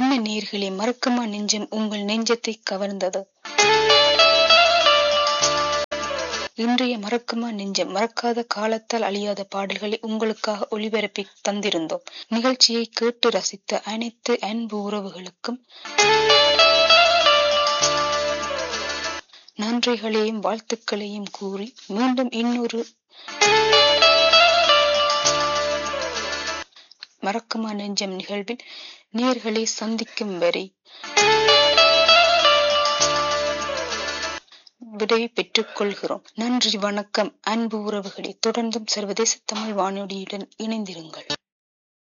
என்ன நேர்களே மறக்குமா நெஞ்சம் உங்கள் நெஞ்சத்தை கவர்ந்தது இன்றைய மறக்குமா நெஞ்சம் மறக்காத காலத்தால் அழியாத பாடல்களை உங்களுக்காக ஒளிபரப்பி தந்திருந்தோம் நிகழ்ச்சியை கேட்டு ரசித்த அனைத்து அன்பு உறவுகளுக்கும் நன்றிகளையும் வாழ்த்துக்களையும் கூறி மீண்டும் இன்னொரு மறக்குமா நெஞ்சம் நிகழ்வில் நேர்களை சந்திக்கும் வரை விடை பெற்றுக் கொள்கிறோம் நன்றி வணக்கம் அன்பு உறவுகளை தொடர்ந்தும் சர்வதேச தமிழ் வானொலியுடன் இணைந்திருங்கள்